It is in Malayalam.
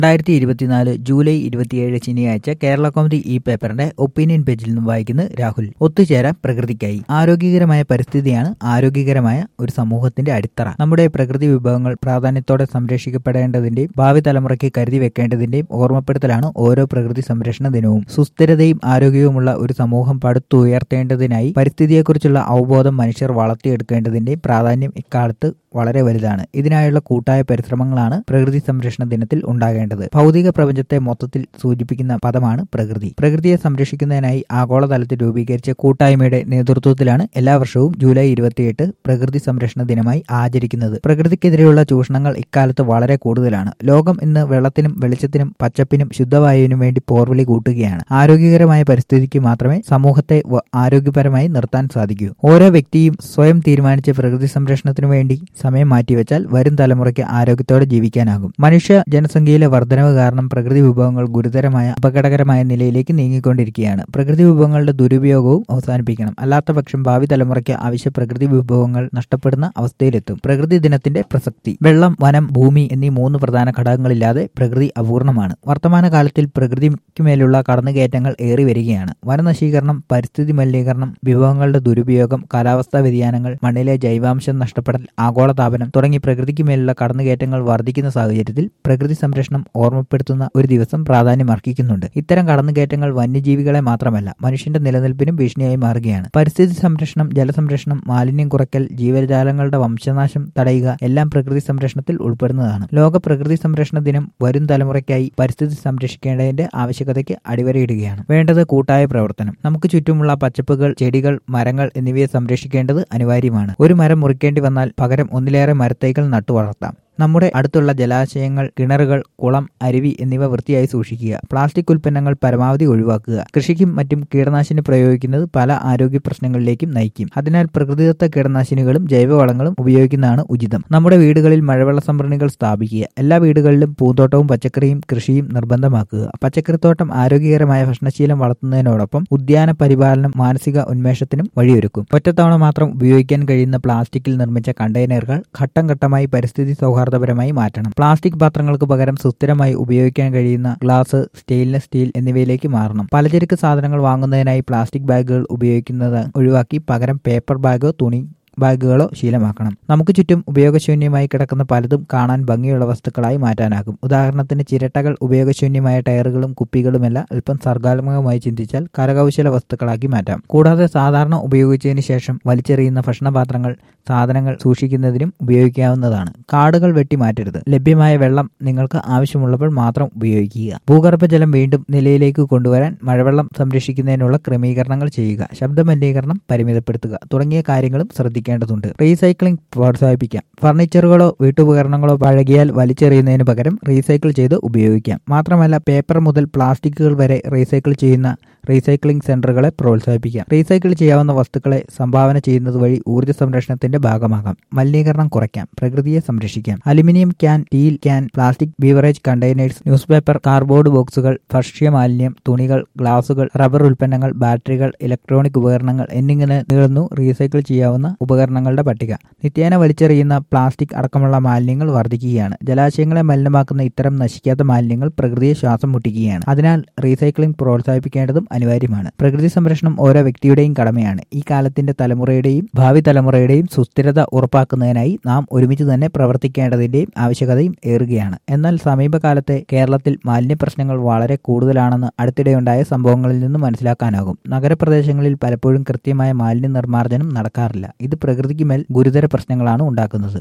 രണ്ടായിരത്തി ഇരുപത്തിനാല് ജൂലൈ ഇരുപത്തിയേഴ് ശനിയാഴ്ച കേരള കൗമുദി ഈ പേപ്പറിന്റെ ഒപ്പീനിയൻ പേജിൽ നിന്നും വായിക്കുന്നത് രാഹുൽ ഒത്തുചേരാൻ പ്രകൃതിക്കായി ആരോഗ്യകരമായ പരിസ്ഥിതിയാണ് ആരോഗ്യകരമായ ഒരു സമൂഹത്തിന്റെ അടിത്തറ നമ്മുടെ പ്രകൃതി വിഭവങ്ങൾ പ്രാധാന്യത്തോടെ സംരക്ഷിക്കപ്പെടേണ്ടതിന്റെയും ഭാവി തലമുറയ്ക്ക് കരുതി വെക്കേണ്ടതിന്റെയും ഓർമ്മപ്പെടുത്തലാണ് ഓരോ പ്രകൃതി സംരക്ഷണ ദിനവും സുസ്ഥിരതയും ആരോഗ്യവുമുള്ള ഒരു സമൂഹം പടുത്തുയർത്തേണ്ടതിനായി പരിസ്ഥിതിയെക്കുറിച്ചുള്ള അവബോധം മനുഷ്യർ വളർത്തിയെടുക്കേണ്ടതിന്റെയും പ്രാധാന്യം ഇക്കാലത്ത് വളരെ വലുതാണ് ഇതിനായുള്ള കൂട്ടായ പരിശ്രമങ്ങളാണ് പ്രകൃതി സംരക്ഷണ ദിനത്തിൽ ഉണ്ടാകേണ്ടത് ഭൗതിക പ്രപഞ്ചത്തെ മൊത്തത്തിൽ സൂചിപ്പിക്കുന്ന പദമാണ് പ്രകൃതി പ്രകൃതിയെ സംരക്ഷിക്കുന്നതിനായി ആഗോളതലത്തിൽ രൂപീകരിച്ച കൂട്ടായ്മയുടെ നേതൃത്വത്തിലാണ് എല്ലാ വർഷവും ജൂലൈ ഇരുപത്തിയെട്ട് പ്രകൃതി സംരക്ഷണ ദിനമായി ആചരിക്കുന്നത് പ്രകൃതിക്കെതിരെയുള്ള ചൂഷണങ്ങൾ ഇക്കാലത്ത് വളരെ കൂടുതലാണ് ലോകം ഇന്ന് വെള്ളത്തിനും വെളിച്ചത്തിനും പച്ചപ്പിനും ശുദ്ധവായുവിനും വേണ്ടി പോർവിളി കൂട്ടുകയാണ് ആരോഗ്യകരമായ പരിസ്ഥിതിക്ക് മാത്രമേ സമൂഹത്തെ വ- ആരോഗ്യപരമായി നിർത്താൻ സാധിക്കൂ ഓരോ വ്യക്തിയും സ്വയം തീരുമാനിച്ച പ്രകൃതി സംരക്ഷണത്തിനു വേണ്ടി സമയം മാറ്റിവെച്ചാൽ വരും തലമുറയ്ക്ക് ആരോഗ്യത്തോടെ ജീവിക്കാനാകും മനുഷ്യ ജനസംഖ്യയിലെ വർധനവ് കാരണം പ്രകൃതി വിഭവങ്ങൾ ഗുരുതരമായ അപകടകരമായ നിലയിലേക്ക് നീങ്ങിക്കൊണ്ടിരിക്കുകയാണ് പ്രകൃതി വിഭവങ്ങളുടെ ദുരുപയോഗവും അവസാനിപ്പിക്കണം അല്ലാത്ത പക്ഷം ഭാവി തലമുറയ്ക്ക് ആവശ്യ പ്രകൃതി വിഭവങ്ങൾ നഷ്ടപ്പെടുന്ന അവസ്ഥയിലെത്തും പ്രകൃതി ദിനത്തിന്റെ പ്രസക്തി വെള്ളം വനം ഭൂമി എന്നീ മൂന്ന് പ്രധാന ഘടകങ്ങളില്ലാതെ പ്രകൃതി അപൂർണമാണ് വർത്തമാന കാലത്തിൽ പ്രകൃതിക്കുമേലുള്ള കടന്നുകയറ്റങ്ങൾ ഏറി വരികയാണ് വനനശീകരണം പരിസ്ഥിതി മലിനീകരണം വിഭവങ്ങളുടെ ദുരുപയോഗം കാലാവസ്ഥാ വ്യതിയാനങ്ങൾ മണ്ണിലെ ജൈവാംശം നഷ്ടപ്പെടൽ ആഗോളതാപനം തുടങ്ങി പ്രകൃതിക്ക് മേലുള്ള കടന്നുകയറ്റങ്ങൾ വർദ്ധിക്കുന്ന സാഹചര്യത്തിൽ പ്രകൃതി സംരക്ഷണം ഓർമ്മപ്പെടുത്തുന്ന ഒരു ദിവസം പ്രാധാന്യം അർഹിക്കുന്നുണ്ട് ഇത്തരം കടന്നുകയറ്റങ്ങൾ വന്യജീവികളെ മാത്രമല്ല മനുഷ്യന്റെ നിലനിൽപ്പിനും ഭീഷണിയായി മാറുകയാണ് പരിസ്ഥിതി സംരക്ഷണം ജലസംരക്ഷണം മാലിന്യം കുറയ്ക്കൽ ജീവജാലങ്ങളുടെ വംശനാശം തടയുക എല്ലാം പ്രകൃതി സംരക്ഷണത്തിൽ ഉൾപ്പെടുന്നതാണ് ലോക പ്രകൃതി സംരക്ഷണ ദിനം വരും തലമുറയ്ക്കായി പരിസ്ഥിതി സംരക്ഷിക്കേണ്ടതിന്റെ ആവശ്യകതയ്ക്ക് അടിവരയിടുകയാണ് വേണ്ടത് കൂട്ടായ പ്രവർത്തനം നമുക്ക് ചുറ്റുമുള്ള പച്ചപ്പുകൾ ചെടികൾ മരങ്ങൾ എന്നിവയെ സംരക്ഷിക്കേണ്ടത് അനിവാര്യമാണ് ഒരു മരം മുറിക്കേണ്ടി വന്നാൽ പകരം ഒന്നിലേറെ മരത്തൈകൾ നട്ടുവളർത്താം നമ്മുടെ അടുത്തുള്ള ജലാശയങ്ങൾ കിണറുകൾ കുളം അരുവി എന്നിവ വൃത്തിയായി സൂക്ഷിക്കുക പ്ലാസ്റ്റിക് ഉൽപ്പന്നങ്ങൾ പരമാവധി ഒഴിവാക്കുക കൃഷിക്കും മറ്റും കീടനാശിനി പ്രയോഗിക്കുന്നത് പല ആരോഗ്യ പ്രശ്നങ്ങളിലേക്കും നയിക്കും അതിനാൽ പ്രകൃതിദത്ത കീടനാശിനികളും ജൈവവളങ്ങളും ഉപയോഗിക്കുന്നതാണ് ഉചിതം നമ്മുടെ വീടുകളിൽ മഴവെള്ള സംഭരണികൾ സ്ഥാപിക്കുക എല്ലാ വീടുകളിലും പൂന്തോട്ടവും പച്ചക്കറിയും കൃഷിയും നിർബന്ധമാക്കുക പച്ചക്കറിത്തോട്ടം ആരോഗ്യകരമായ ഭക്ഷണശീലം വളർത്തുന്നതിനോടൊപ്പം ഉദ്യാന പരിപാലനം മാനസിക ഉന്മേഷത്തിനും വഴിയൊരുക്കും ഒറ്റത്തവണ മാത്രം ഉപയോഗിക്കാൻ കഴിയുന്ന പ്ലാസ്റ്റിക്കിൽ നിർമ്മിച്ച കണ്ടെയ്നറുകൾ ഘട്ടം ഘട്ടമായി പരിസ്ഥിതി സൗഹാർദ്ദപരമായി മാറ്റണം പ്ലാസ്റ്റിക് പാത്രങ്ങൾക്ക് പകരം സുസ്ഥിരമായി ഉപയോഗിക്കാൻ കഴിയുന്ന ഗ്ലാസ് സ്റ്റെയിൻലെസ് സ്റ്റീൽ എന്നിവയിലേക്ക് മാറണം പലചരക്ക് സാധനങ്ങൾ വാങ്ങുന്നതിനായി പ്ലാസ്റ്റിക് ബാഗുകൾ ഉപയോഗിക്കുന്നത് ഒഴിവാക്കി പകരം പേപ്പർ ബാഗോ തുണി ബാഗുകളോ ശീലമാക്കണം നമുക്ക് ചുറ്റും ഉപയോഗശൂന്യമായി കിടക്കുന്ന പലതും കാണാൻ ഭംഗിയുള്ള വസ്തുക്കളായി മാറ്റാനാകും ഉദാഹരണത്തിന് ചിരട്ടകൾ ഉപയോഗശൂന്യമായ ടയറുകളും കുപ്പികളുമെല്ലാം അല്പം സർഗാത്മകമായി ചിന്തിച്ചാൽ കരകൗശല വസ്തുക്കളാക്കി മാറ്റാം കൂടാതെ സാധാരണ ഉപയോഗിച്ചതിന് ശേഷം വലിച്ചെറിയുന്ന ഭക്ഷണപാത്രങ്ങൾ സാധനങ്ങൾ സൂക്ഷിക്കുന്നതിനും ഉപയോഗിക്കാവുന്നതാണ് കാടുകൾ വെട്ടി മാറ്റരുത് ലഭ്യമായ വെള്ളം നിങ്ങൾക്ക് ആവശ്യമുള്ളപ്പോൾ മാത്രം ഉപയോഗിക്കുക ഭൂഗർഭജലം വീണ്ടും നിലയിലേക്ക് കൊണ്ടുവരാൻ മഴവെള്ളം സംരക്ഷിക്കുന്നതിനുള്ള ക്രമീകരണങ്ങൾ ചെയ്യുക ശബ്ദമലിനീകരണം പരിമിതപ്പെടുത്തുക തുടങ്ങിയ കാര്യങ്ങളും ശ്രദ്ധിക്കേണ്ടതുണ്ട് റീസൈക്ലിംഗ് പ്രോത്സാഹിപ്പിക്കാം ഫർണിച്ചറുകളോ വീട്ടുപകരണങ്ങളോ പഴകിയാൽ വലിച്ചെറിയുന്നതിന് പകരം റീസൈക്കിൾ ചെയ്ത് ഉപയോഗിക്കാം മാത്രമല്ല പേപ്പർ മുതൽ പ്ലാസ്റ്റിക്കുകൾ വരെ റീസൈക്കിൾ ചെയ്യുന്ന റീസൈക്ലിംഗ് സെന്ററുകളെ പ്രോത്സാഹിപ്പിക്കാം റീസൈക്കിൾ ചെയ്യാവുന്ന വസ്തുക്കളെ സംഭാവന ചെയ്യുന്നത് വഴി ഊർജ്ജ സംരക്ഷണത്തിന്റെ ഭാഗമാകാം മലിനീകരണം കുറയ്ക്കാം പ്രകൃതിയെ സംരക്ഷിക്കാം aluminium can steel can plastic beverage containers newspaper cardboard ബോക്സുകൾ ഭക്ഷ്യ മാലിന്യം തുണികൾ ഗ്ലാസുകൾ റബ്ബർ ഉൽപ്പന്നങ്ങൾ ബാറ്ററികൾ ഇലക്ട്രോണിക് ഉപകരണങ്ങൾ എന്നിങ്ങനെ നീളുന്നു റീസൈക്കിൾ ചെയ്യാവുന്ന ഉപകരണങ്ങളുടെ പട്ടിക നിത്യേന വലിച്ചെറിയുന്ന പ്ലാസ്റ്റിക് അടക്കമുള്ള മാലിന്യങ്ങൾ വർദ്ധിക്കുകയാണ് ജലാശയങ്ങളെ മലിനമാക്കുന്ന ഇത്തരം നശിക്കാത്ത മാലിന്യങ്ങൾ പ്രകൃതിയെ ശ്വാസം മുട്ടിക്കുകയാണ് അതിനാൽ റീസൈക്ലിംഗ് പ്രോത്സാഹിപ്പിക്കേണ്ടതും അനിവാര്യമാണ് പ്രകൃതി സംരക്ഷണം ഓരോ വ്യക്തിയുടെയും കടമയാണ് ഈ കാലത്തിന്റെ തലമുറയുടെയും ഭാവി തലമുറയുടെയും സുസ്ഥിരത ഉറപ്പാക്കുന്നതിനായി നാം ഒരുമിച്ച് തന്നെ പ്രവർത്തിക്കേണ്ടതിന്റെയും ആവശ്യകതയും ഏറുകയാണ് എന്നാൽ സമീപകാലത്തെ കേരളത്തിൽ മാലിന്യ പ്രശ്നങ്ങൾ വളരെ കൂടുതലാണെന്ന് അടുത്തിടെയുണ്ടായ സംഭവങ്ങളിൽ നിന്ന് മനസ്സിലാക്കാനാകും നഗരപ്രദേശങ്ങളിൽ പലപ്പോഴും കൃത്യമായ മാലിന്യ നിർമ്മാർജ്ജനം നടക്കാറില്ല ഇത് പ്രകൃതിക്ക് മേൽ ഗുരുതര പ്രശ്നങ്ങളാണ് ഉണ്ടാക്കുന്നത്